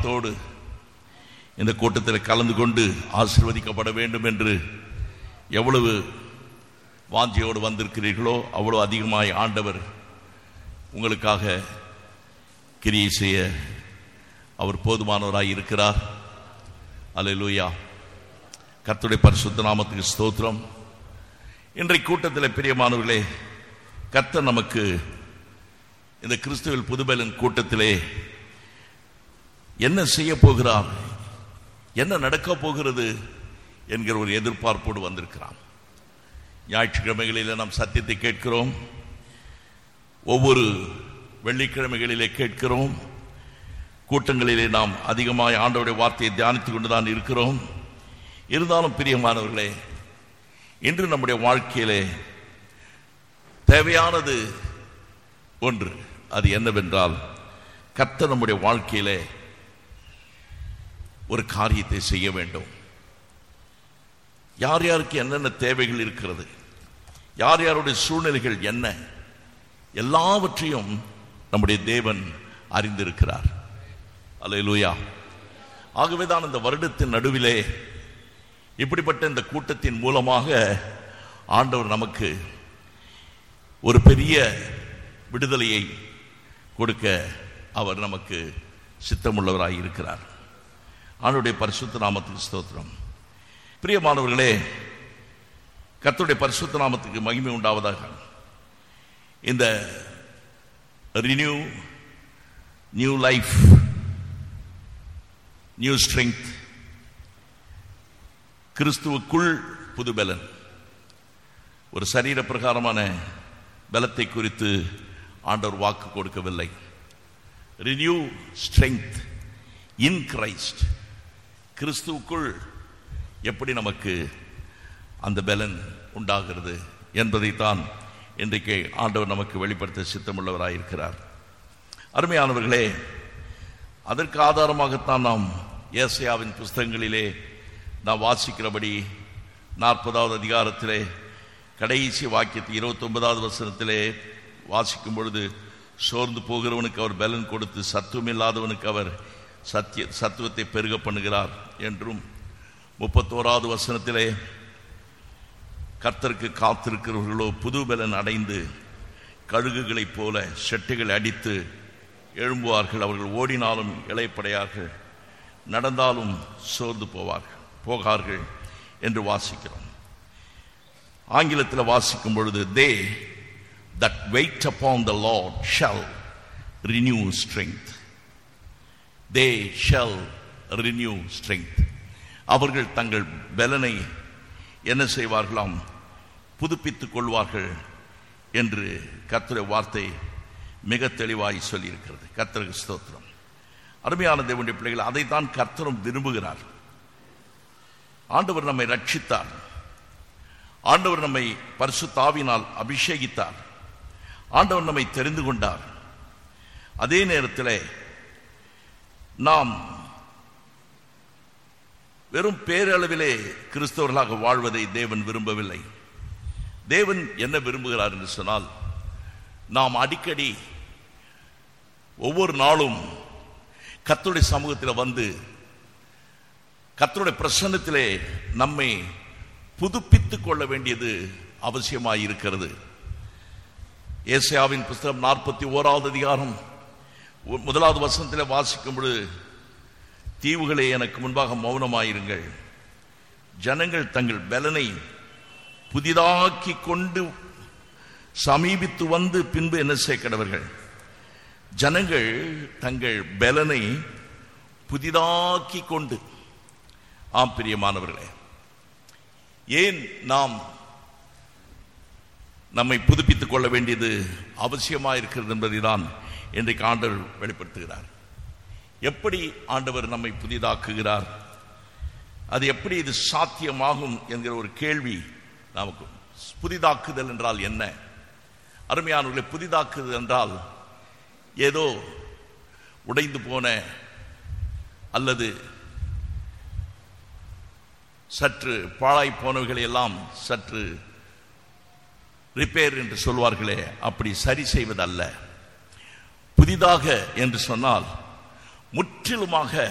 தீர்மானத்தோடு இந்த கூட்டத்தில் கலந்து கொண்டு ஆசிர்வதிக்கப்பட வேண்டும் என்று எவ்வளவு வாஞ்சியோடு வந்திருக்கிறீர்களோ அவ்வளவு அதிகமாய் ஆண்டவர் உங்களுக்காக கிரியை செய்ய அவர் போதுமானவராய் இருக்கிறார் அல்லேலூயா கர்த்தருடைய பரிசுத்த நாமத்துக்கு ஸ்தோத்திரம் இன்றைய கூட்டத்தில் பிரியமானவர்களே கர்த்தர் நமக்கு இந்த கிறிஸ்துவில் புதுபலன் கூட்டத்திலே என்ன செய்ய போகிறார் என்ன நடக்க போகிறது என்கிற ஒரு எதிர்பார்ப்போடு வந்திருக்கிறான் ஞாயிற்றுக்கிழமைகளில் நாம் சத்தியத்தை கேட்கிறோம் ஒவ்வொரு வெள்ளிக்கிழமைகளிலே கேட்கிறோம் கூட்டங்களிலே நாம் அதிகமாக ஆண்டவருடைய வார்த்தையை தியானித்துக் கொண்டுதான் இருக்கிறோம் இருந்தாலும் பிரியமானவர்களே இன்று நம்முடைய வாழ்க்கையிலே தேவையானது ஒன்று அது என்னவென்றால் கர்த்தர் நம்முடைய வாழ்க்கையிலே ஒரு காரியத்தை செய்ய வேண்டும் யார் யாருக்கு என்னென்ன தேவைகள் இருக்கிறது யார் யாருடைய சூழ்நிலைகள் என்ன எல்லாவற்றையும் நம்முடைய தேவன் அறிந்திருக்கிறார் அல்லேலூயா ஆகவே தான் இந்த வருடத்தின் நடுவிலே இப்படிப்பட்ட இந்த கூட்டத்தின் மூலமாக ஆண்டவர் நமக்கு ஒரு பெரிய விடுதலையை கொடுக்க அவர் நமக்கு சித்தமுள்ளவராய் இருக்கிறார் ஆண்டுடைய பரிசுத்த நாமத்துக்கு ஸ்தோத்திரம் பிரியமானவர்களே கர்த்தருடைய பரிசுத்த நாமத்துக்கு மகிமை உண்டாவதாக இந்த renew new life new strength கிறிஸ்துவுக்குள் புது பலன் ஒரு சரீர பிரகாரமான பலத்தை குறித்து ஆண்டவர் வாக்கு கொடுக்கவில்லை ரினியூ ஸ்ட்ரெங்க் இன் கிரைஸ்ட் கிறிஸ்துவுக்குள் எப்படி நமக்கு அந்த பலன் உண்டாகிறது என்பதைத்தான் இன்றைக்கு ஆண்டவர் நமக்கு வெளிப்படுத்த சித்தமுள்ளவராயிருக்கிறார் அருமையானவர்களே அதற்கு ஆதாரமாகத்தான் நாம் ஏசையாவின் புஸ்தகங்களிலே நாம் வாசிக்கிறபடி நாற்பதாவது அதிகாரத்திலே கடைசி வாக்கியத்தை இருபத்தி ஒன்பதாவது வசனத்திலே வாசிக்கும் பொழுது சோர்ந்து போகிறவனுக்கு அவர் பலன் கொடுத்து சத்துவம் இல்லாதவனுக்கு அவர் சத்திய சத்துவத்தை பெருக பண்ணுகிறார் என்றும் முப்பத்தோராவது வசனத்திலே கர்த்தருக்கு காத்திருக்கிறவர்களோ புது பலன் அடைந்து கழுகுகளைப் போல செட்டுகள் அடித்து எழும்புவார்கள் அவர்கள் ஓடினாலும் இளைப்படையார்கள் நடந்தாலும் சோர்ந்து போவார்கள் போகார்கள் என்று வாசிக்கிறோம் ஆங்கிலத்தில் வாசிக்கும் பொழுது they that wait upon the Lord shall renew strength they shall renew strength அவர்கள் தங்கள் பலனை என்ன செய்வார்களாம் புதுப்பித்துக் கொள்வார்கள் என்று கர்த்தருடைய வார்த்தை மிக தெளிவாய் சொல்லியிருக்கிறது கர்த்தருக்கு ஸ்தோத்திரம் அருமையான தேவனுடைய பிள்ளைகள் அதைத்தான் கர்த்தரும் விரும்புகிறார் ஆண்டவர் நம்மை ரட்சித்தார் ஆண்டவர் நம்மை பரிசுத்தாவினால் அபிஷேகித்தார் ஆண்டவர் நம்மை தெரிந்து கொண்டார் அதே நேரத்தில் நாம் வெறும் பேரளவிலே கிறிஸ்தவர்களாக வாழ்வதை தேவன் விரும்பவில்லை தேவன் என்ன விரும்புகிறார் என்று சொன்னால் நாம் அடிக்கடி ஒவ்வொரு நாளும் கர்த்தருடைய சமூகத்தில் வந்து கர்த்தருடைய பிரசன்னத்திலே நம்மை புதுப்பித்துக் கொள்ள வேண்டியது அவசியமாய் இருக்கிறது ஏசியாவின் புஸ்தகம் நாற்பத்தி ஓராவது அதிகாரம் ஒ- முதலாவது வசனத்தில் வாசிக்கும் பொழுது தீவுகளே எனக்கு முன்பாக மௌனமாயிருங்கள் ஜனங்கள் தங்கள் பலனை புதிதாக்கி கொண்டு சமீபித்து வந்து பின்பு என்ன சேர்க்கிறவர்கள் ஜனங்கள் தங்கள் பலனை புதிதாக்கி கொண்டு ஆம் பிரியமானவர்களே ஏன் நாம் நம்மை புதுப்பித்துக் கொள்ள வேண்டியது அவசியமாக இருக்கிறது என்பதைதான் இன்றைக்கு ஆண்டவர் வெளிப்படுத்துகிறார் எப்படி ஆண்டவர் நம்மை புதிதாக்குகிறார் அது எப்படி இது சாத்தியமாகும் என்கிற ஒரு கேள்வி நமக்கு புதிதாக்குதல் என்றால் என்ன அருமையானவர்களை புதிதாக்குதல் என்றால் ஏதோ உடைந்து போன அல்லது சற்று பாழாய் போனவைகளை எல்லாம் சற்று ரிப்பேர் என்று சொல்வார்களே அப்படி சரி செய்வதல்ல புதிதாக என்று சொன்னால் முற்றிலுமாக